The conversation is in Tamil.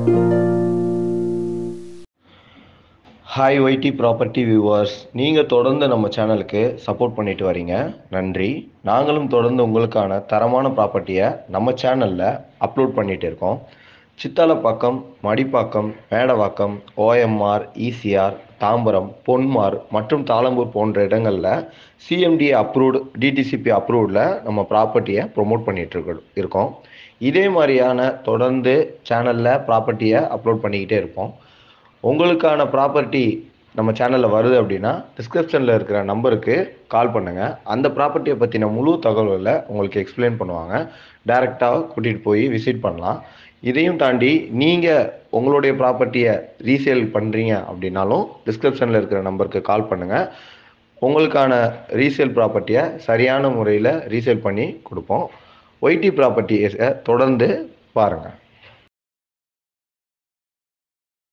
ஹாய் ஒய்டி ப்ராப்பர்ட்டி வியூவர்ஸ் நீங்கள் தொடர்ந்து நம்ம சேனலுக்கு சப்போர்ட் பண்ணிட்டு வரீங்க நன்றி நாங்களும் தொடர்ந்து உங்களுக்கான தரமான ப்ராப்பர்ட்டியை நம்ம சேனலில் அப்லோட் பண்ணிட்டு இருக்கோம் சித்தாலப்பாக்கம் மடிப்பாக்கம் மேடவாக்கம் ஓஎம்ஆர் இசிஆர் தாம்பரம் பொன்மார் மற்றும் தாளம்பூர் போன்ற இடங்களில் சிஎம்டி அப்ரூவ்டு டிடிசிபி அப்ரூவ்டில் நம்ம ப்ராப்பர்ட்டியை ப்ரொமோட் பண்ணிட்டு இருக்க இருக்கோம் இதே மாதிரியான தொடர்ந்து சேனலில் ப்ராப்பர்ட்டியை அப்லோட் பண்ணிக்கிட்டே இருப்போம் உங்களுக்கான ப்ராப்பர்ட்டி நம்ம சேனலில் வருது அப்படின்னா டிஸ்கிரிப்ஷனில் இருக்கிற நம்பருக்கு கால் பண்ணுங்கள் அந்த ப்ராப்பர்ட்டியை பற்றின முழு தகவல்களை உங்களுக்கு எக்ஸ்பிளைன் பண்ணுவாங்க டைரெக்டாக கூட்டிகிட்டு போய் விசிட் பண்ணலாம் இதையும் தாண்டி நீங்கள் உங்களுடைய ப்ராப்பர்ட்டியை ரீசேல் பண்ணுறீங்க அப்படின்னாலும் டிஸ்கிரிப்ஷனில் இருக்கிற நம்பருக்கு கால் பண்ணுங்கள் உங்களுக்கான ரீசேல் ப்ராப்பர்ட்டியை சரியான முறையில் ரீசேல் பண்ணி கொடுப்போம் ஒய்டி ப்ராப்பர்ட்டியை தொடர்ந்து பாருங்கள்